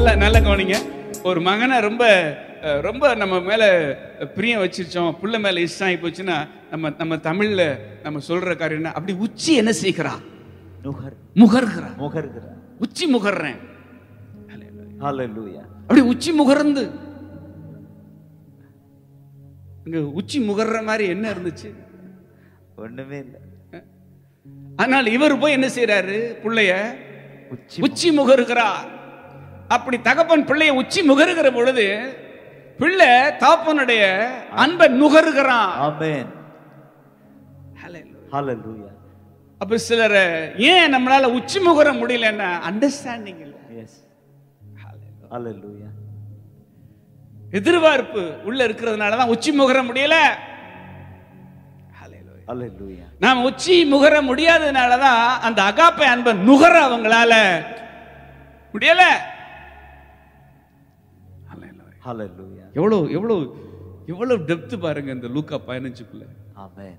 நல்ல நல்ல கவனிங்க ஒரு மகனை ரொம்ப அஹ், ரொம்ப நம்ம மேல பிரியம் வச்சிருச்சோம் புள்ள மேல இஷ்டம் ஆகி போச்சுன்னா நம்ம நம்ம தமிழ்ல நம்ம சொல்ற காரியம் என்ன அப்படி உச்சி என்ன செய்கிறா நுகர் முகர்கிறா முகர்கிறார் உச்சி முகர்றேன் ஹalleluya அப்படி உச்சி முகர்ந்து இங்க உச்சி முகர்ற மாதிரி என்ன இருந்துச்சு ஒண்ணுமே இல்ல ஆனால் இவர் போய் என்ன செய்றாரு புள்ளைய உச்சி உச்சி முகருகிறார் அப்படி தகப்பன் பிள்ளைய உச்சி முகருகிற பொழுது பிள்ளை தாப்பனுடைய அன்பை நுகருகிறான் ஆமென் ஹalleluya அப்ப சிலரை ஏன் நம்மளால உச்சி முகர முடியலன்னா அண்டர்ஸ்டாண்டிங் இல்லை எஸ் ஹalleluya எதிர்பார்ப்பு உள்ள இருக்கிறதுனால தான் உச்சி முகர முடியல ஹalleluya நாம் உச்சி முகர முடியாததுனால தான் அந்த அகாப்பை அன்பை நுகர அவங்களால முடியல ஹalleluya எவ்வளோ எவ்வளோ எவ்வளோ டெப்த் பாருங்க இந்த லூக்கா பதினஞ்சுக்குள்ள ஆமென்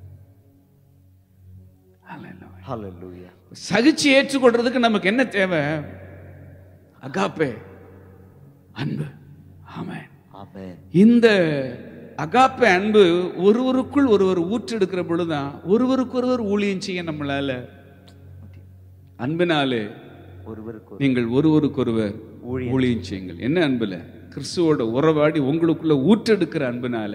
ஹalleluya சகிச்சு ஏற்றுக்கொள்றதுக்கு நமக்கு என்ன தேவை அகாப்பே அன்பு ஆமென் ஆமென் இந்த அகாப்பே அன்பு ஒருவருக்குள் ஒருவர் ஊற்றெடுக்கிற பொழுதுதான் ஒருவருக்கு ஒருவர் ஊழியம் செய்ய நம்மளால அன்பினாலே ஒருவருக்கு நீங்கள் ஒருவருக்கொருவர் ஊழியம் ஊழியம் செய்யுங்கள் என்ன அன்புல கிறிஸ்துவோட உறவாடி உங்களுக்குள்ள ஊற்றெடுக்கிற அன்புனால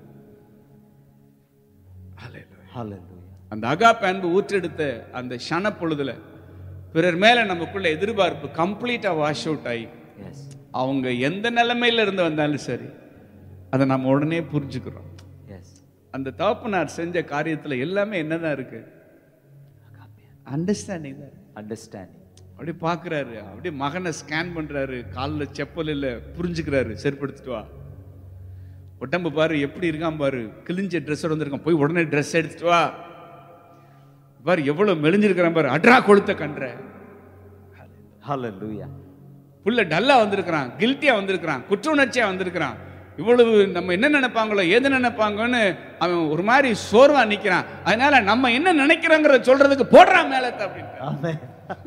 Hallelujah. ஹalleluya அந்த அகாப்ப அன்பு ஊற்றெடுத்த அந்த ஷன பொழுதுல பிறர் மேல நமக்குள்ள எதிர்பார்ப்பு கம்ப்ளீட்டா வாஷ் அவுட் ஆகி எஸ் அவங்க எந்த நிலைமையில இருந்து வந்தாலும் சரி அதை நம்ம உடனே புரிஞ்சுக்கிறோம் எஸ் அந்த தகப்பனார் செஞ்ச காரியத்துல எல்லாமே என்னதான் இருக்கு அண்டர்ஸ்டாண்டிங் தான் அண்டர்ஸ்டாண்டிங் அப்படியே பார்க்குறாரு அப்படியே மகனை ஸ்கேன் பண்றாரு காலில் செப்பல் இல்லை புரிஞ்சுக்கிறாரு செருப்படுத்திட்டு வா உடம்பு பாரு எப்படி இருக்கான் பாரு கிழிஞ்ச ட்ரெஸ்ஸோட வந்திருக்கான் போய் உடனே ட்ரெஸ் எடுத்துட்டு வா பாரு எவ்வளவு மெலிஞ்சிருக்கிறான் பாரு அட்ரா கொளுத்த கன்ற ஹalleluya புள்ள டல்லா வந்திருக்கிறான் கில்ட்டியா வந்திருக்கிறான் குற்ற உணர்ச்சியா வந்திருக்கிறான் இவ்வளவு நம்ம என்ன நினைப்பாங்களோ ஏது நினைப்பாங்கன்னு அவன் ஒரு மாதிரி சோர்வா நிக்கிறான் அதனால நம்ம என்ன நினைக்கிறோங்கிறத சொல்றதுக்கு போடுறான் மேலத்தை அப்படின்ட்டு ஆமென்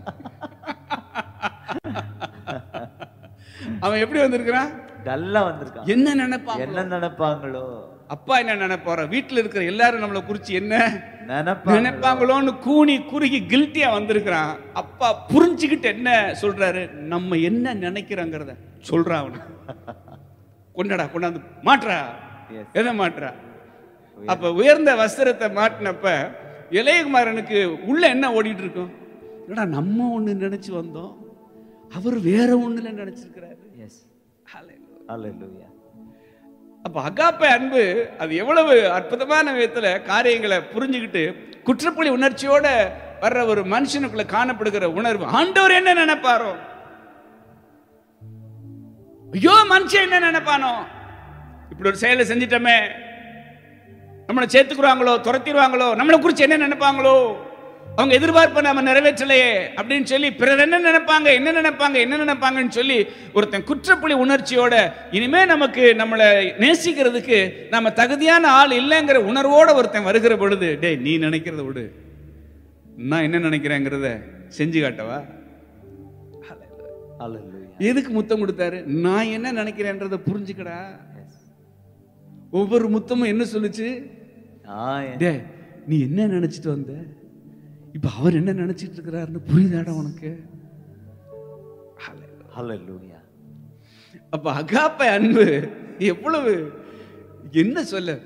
அவன் எப்படி வந்திருக்கிறான் டல்லா வந்திருக்கான் என்ன நினைப்பான் என்ன நினைப்பாங்களோ அப்பா என்ன நினைப்பாரோ வீட்டுல இருக்கிற எல்லாரும் நம்மளை குறிச்சு என்ன நினைப்பாங்க நினைப்பாங்களோன்னு கூனி குறுகி கில்ட்டியா வந்திருக்கிறான் அப்பா புரிஞ்சுக்கிட்டு என்ன சொல்றாரு நம்ம என்ன நினைக்கிறோங்கிறத சொல்றான் அவனு கொண்டடா கொண்டாந்து மாற்றா எஸ் எதை மாற்றா அப்ப உயர்ந்த வஸ்திரத்தை மாட்டினப்ப இளையகுமாரனுக்கு உள்ள என்ன ஓடிட்டு இருக்கும் என்னடா நம்ம ஒண்ணு நினைச்சு வந்தோம் அவர் வேற ஒண்ணுல நினைச்சிருக்கிறாரு எஸ் ஹalleluya அப்ப அகாப்ப அன்பு அது எவ்வளவு அற்புதமான விதத்துல காரியங்களை புரிஞ்சுக்கிட்டு குற்றப்புலி உணர்ச்சியோட வர்ற ஒரு மனுஷனுக்குள்ள காணப்படுகிற உணர்வு ஆண்டவர் என்ன நினைப்பாரோ ஐயோ மனுஷன் என்ன நினைப்பானோ இப்படி ஒரு செயலை செஞ்சிட்டோமே நம்மளை சேர்த்துக்குறாங்களோ துரத்திடுவாங்களோ நம்மளை குறித்து என்ன நினைப்பாங்களோ அவங்க எதிர்பார்ப்பை நம்ம நிறைவேற்றலையே அப்படின்னு சொல்லி பிறர் என்ன நினைப்பாங்க என்ன நினைப்பாங்க என்ன நினைப்பாங்கன்னு சொல்லி ஒருத்தன் குற்றப்புலி உணர்ச்சியோட இனிமே நமக்கு நம்மளை நேசிக்கிறதுக்கு நம்ம தகுதியான ஆள் இல்லைங்கிற உணர்வோட ஒருத்தன் வருகிற பொழுது டேய் நீ நினைக்கிறத விடு நான் என்ன நினைக்கிறேங்கிறத செஞ்சு காட்டவா ஹalleluya எதுக்கு முத்தம் கொடுத்தாரு நான் என்ன நினைக்கிறேன்றதை புரிஞ்சுக்கடா எஸ் ஒவ்வொரு முத்தமும் என்ன சொல்லுச்சு ஆ டே நீ என்ன நினைச்சிட்டு வந்த இப்ப அவர் என்ன நினைச்சிட்டு இருக்கிறாருன்னு புரியுதாடா உனக்கு ஹalleluya அப்ப அகாப்ப அன்பு எவ்வளவு என்ன சொல்ல